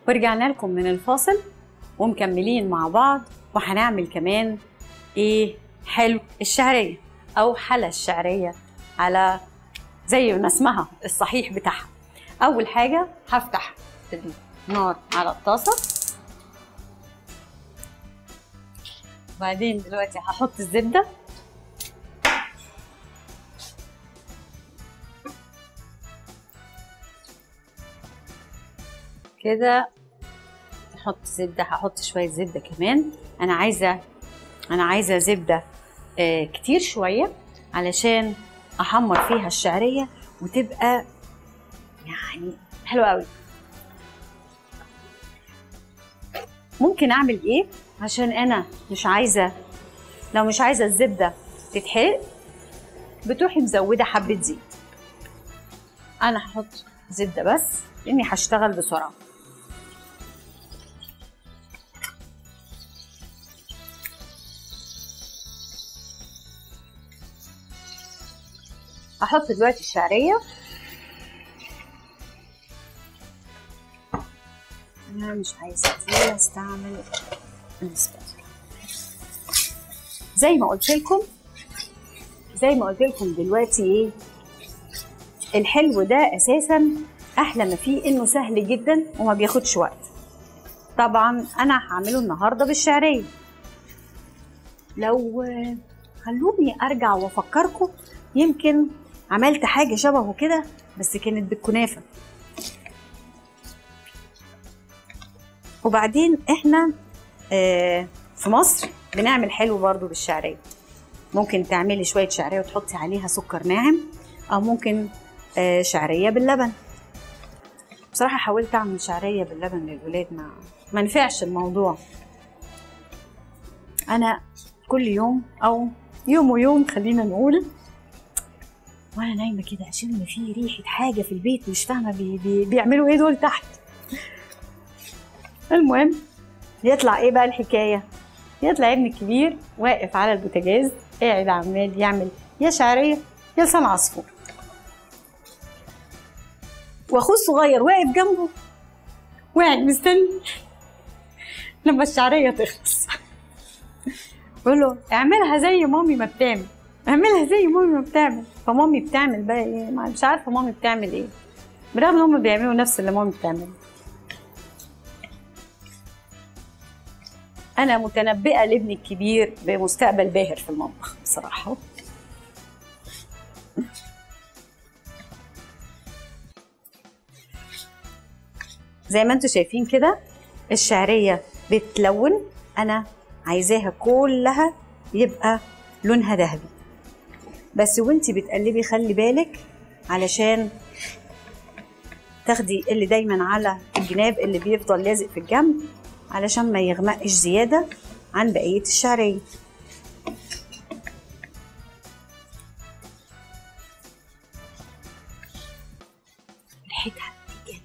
ورجعنا لكم من الفاصل ومكملين مع بعض وهنعمل كمان ايه حلو الشعريه او حلا الشعريه على زي ما اسمها الصحيح بتاعها اول حاجه هفتح النار على الطاسه وبعدين دلوقتي هحط الزبده كده نحط زبده هحط شويه زبده كمان انا عايزه انا عايزه زبده آه كتير شويه علشان احمر فيها الشعريه وتبقى يعني حلوه قوي ممكن اعمل ايه عشان انا مش عايزه لو مش عايزه الزبده تتحرق بتروحي مزوده حبه زيت انا هحط زبده بس لاني هشتغل بسرعه احط دلوقتي الشعريه انا مش عايزه دي استعمل السباتولا زي ما قلت لكم زي ما قلت لكم دلوقتي ايه الحلو ده اساسا احلى ما فيه انه سهل جدا وما بياخدش وقت طبعا انا هعمله النهارده بالشعريه لو خلوني ارجع وافكركم يمكن عملت حاجه شبهه كده بس كانت بالكنافه وبعدين احنا آه في مصر بنعمل حلو برضو بالشعريه ممكن تعملي شويه شعريه وتحطي عليها سكر ناعم او ممكن آه شعريه باللبن بصراحه حاولت اعمل شعريه باللبن للولاد ما ما نفعش الموضوع انا كل يوم او يوم ويوم خلينا نقول وانا نايمه كده اشم في ريحه حاجه في البيت مش فاهمه بي بي بيعملوا ايه دول تحت المهم يطلع ايه بقى الحكايه يطلع ابني الكبير واقف على البوتاجاز قاعد عمال يعمل يا شعريه يا لسان عصفور واخوه الصغير واقف جنبه وقاعد مستني لما الشعريه تخلص بقول له اعملها زي مامي ما بتعمل اعملها زي مامي ما بتعمل فمامي بتعمل بقى ايه مش عارفه مامي بتعمل ايه برغم ان هم بيعملوا نفس اللي مامي بتعمله انا متنبئه لابني الكبير بمستقبل باهر في المطبخ بصراحه زي ما انتم شايفين كده الشعريه بتلون انا عايزاها كلها يبقى لونها ذهبي بس وانتي بتقلبي خلي بالك علشان تاخدي اللي دايما على الجناب اللي بيفضل لازق في الجنب علشان ما يغمقش زيادة عن بقية الشعرية ريحتها بتجن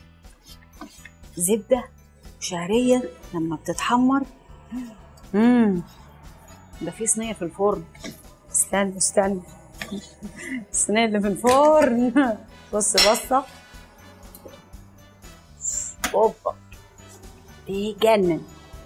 زبدة وشعرية لما بتتحمر مم. ده في صينية في الفرن استنى استنى الصينية اللي في الفرن بص بصة اوبا بيجنن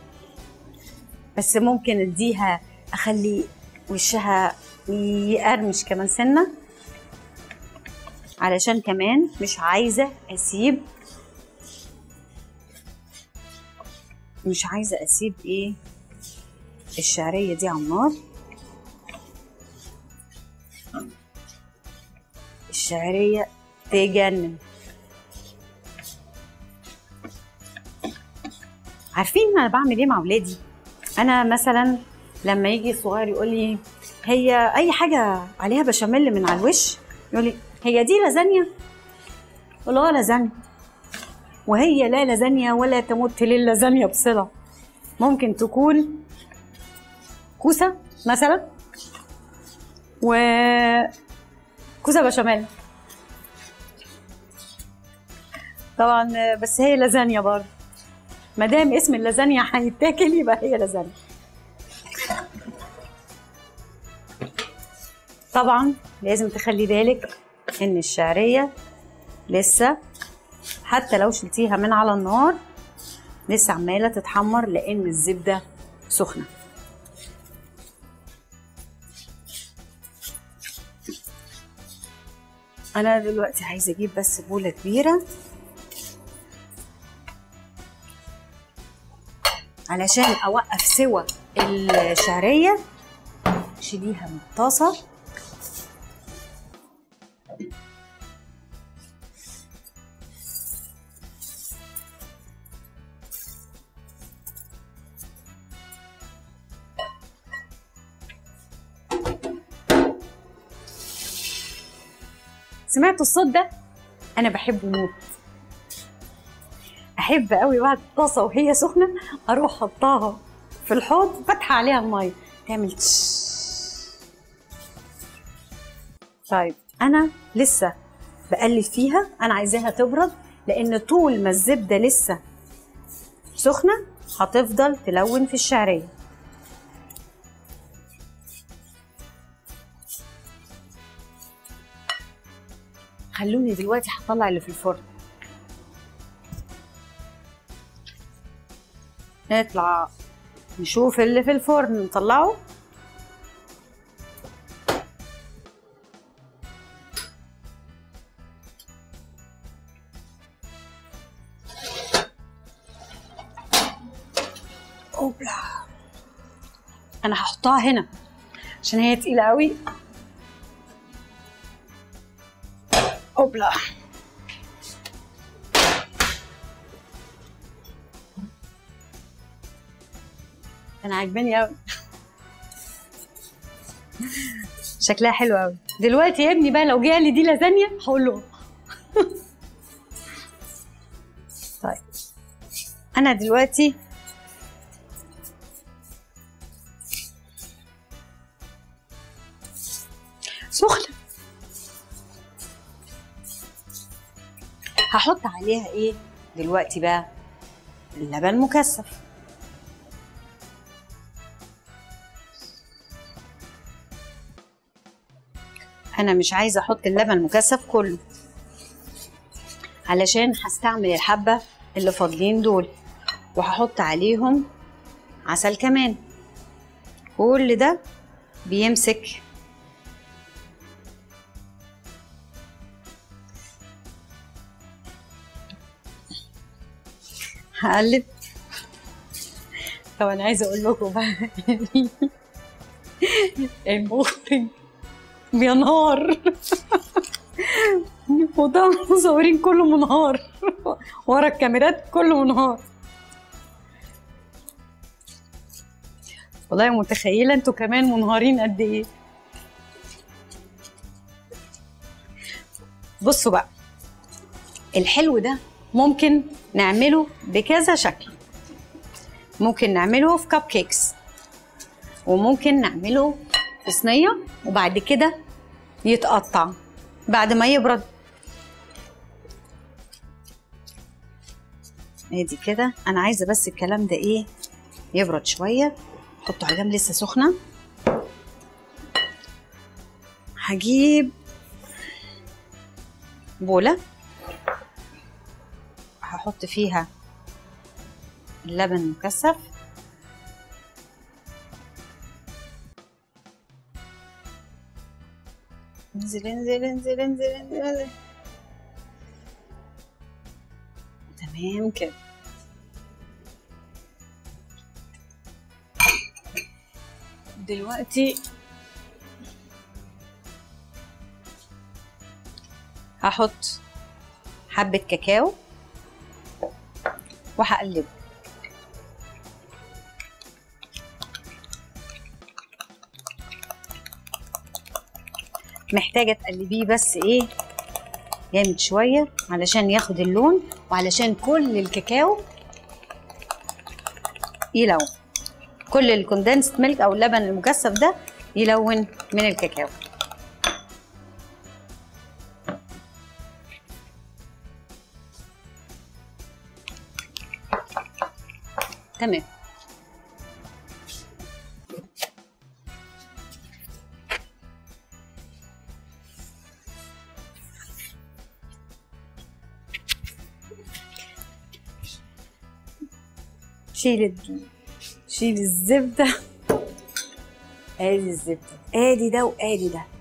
بس ممكن اديها اخلي وشها يقرمش كمان سنة علشان كمان مش عايزة اسيب مش عايزة اسيب ايه الشعرية دي على النار الشعرية تجنن عارفين انا بعمل ايه مع ولادي انا مثلا لما يجي الصغير يقول لي هي اي حاجه عليها بشاميل من على الوش يقول لي هي دي لازانيا اقول له اه لازانيا وهي لا لازانيا ولا تمت للازانيا بصله ممكن تكون كوسه مثلا و كوسه بشاميل طبعا بس هي لازانيا برضه ما دام اسم اللازانيا هيتاكل يبقى هي لازانيا طبعا لازم تخلي بالك ان الشعريه لسه حتى لو شلتيها من على النار لسه عماله تتحمر لان الزبده سخنه انا دلوقتي عايزه اجيب بس بوله كبيره علشان اوقف سوى الشعريه شيليها من الطاسه سمعتوا الصوت ده انا بحبه موت احب قوي بعد الطاسه وهي سخنه اروح احطها في الحوض فاتحه عليها الميه تعمل تش طيب انا لسه بقلب فيها انا عايزاها تبرد لان طول ما الزبده لسه سخنه هتفضل تلون في الشعريه خلوني دلوقتي هطلع اللي في الفرن نطلع نشوف اللي في الفرن نطلعه اوبلا انا هحطها هنا عشان هي تقيله قوي اوبلا انا عاجباني قوي شكلها حلو قوي دلوقتي يا ابني بقى لو جه لي دي لازانيا هقول له طيب انا دلوقتي سخنه هحط عليها ايه دلوقتي بقى اللبن مكثف انا مش عايزه احط اللبن المكثف كله علشان هستعمل الحبه اللي فاضلين دول وهحط عليهم عسل كمان كل ده بيمسك هقلب طب انا عايزه اقول لكم بقى المخرج بينهار وطبعا المصورين كله منهار ورا الكاميرات كله منهار والله متخيله انتوا كمان منهارين قد ايه بصوا بقى الحلو ده ممكن نعمله بكذا شكل ممكن نعمله في كب كيكس وممكن نعمله في صينية وبعد كده يتقطع بعد ما يبرد ادي كده انا عايزه بس الكلام ده ايه يبرد شويه حطه على جنب لسه سخنه هجيب بوله هحط فيها اللبن المكثف انزل انزل انزل انزل انزل, انزل. تمام كده دلوقتي هحط حبة كاكاو وهقلبه محتاجة تقلبيه بس ايه جامد شوية علشان ياخد اللون وعلشان كل الكاكاو يلون كل الكوندنسد ميلك او اللبن المكثف ده يلون من الكاكاو تمام شيل ال- شيل الزبده ادي الزبده ادي ده وادي ده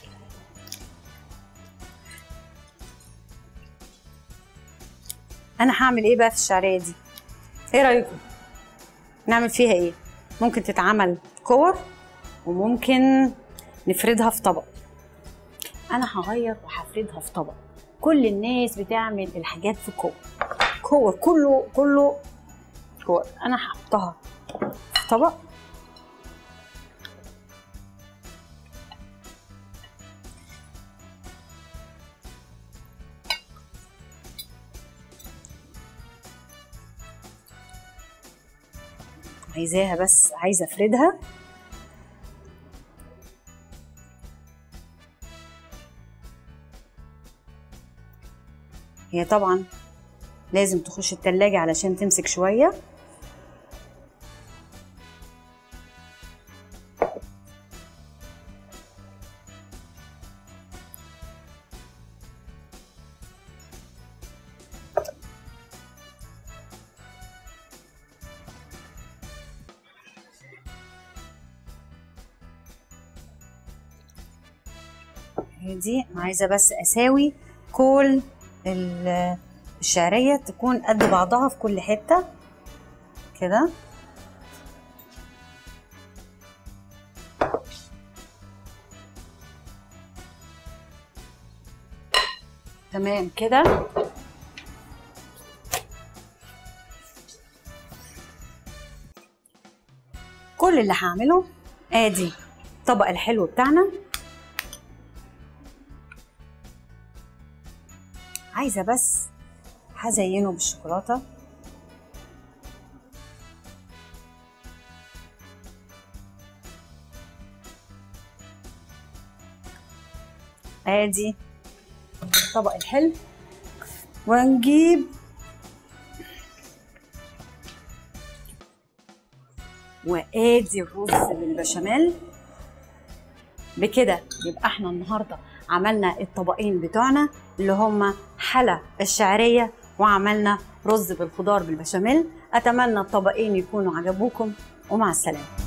انا هعمل ايه بقى في الشعريه دي ايه رايكم نعمل فيها ايه ممكن تتعمل كور وممكن نفردها في طبق انا هغير وهفردها في طبق كل الناس بتعمل الحاجات في كور كور كله كله كور انا هحطها في طبق عايزاها بس عايزه افردها هي طبعا لازم تخش التلاجة علشان تمسك شوية هي دي أنا عايزة بس أساوي كل ال- الشعرية تكون قد بعضها في كل حتة كده تمام كده كل اللي هعمله ادي الطبق الحلو بتاعنا عايزه بس هزينه بالشوكولاته ادي الطبق الحلو ونجيب وادي الرز بالبشاميل بكده يبقى احنا النهارده عملنا الطبقين بتوعنا اللي هما حلا الشعريه وعملنا رز بالخضار بالبشاميل اتمنى الطبقين يكونوا عجبوكم ومع السلامه